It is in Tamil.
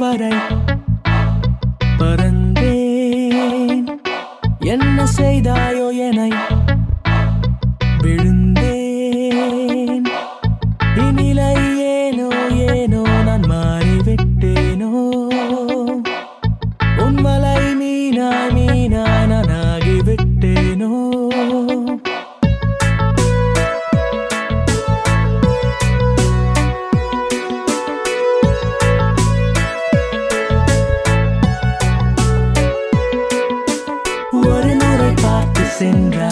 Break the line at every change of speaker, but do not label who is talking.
வரை பறந்தேன் என்ன செய்தாயோ என்னை விழுந்தேன் இந்நிலை ஏனோ ஏனோ நான் மாறிவிட்டேனோ உன்மலை மீனாய் மீனாய் நான் ஆகிவிட்டேனோ ஒரு முறை பார்த்து சென்ற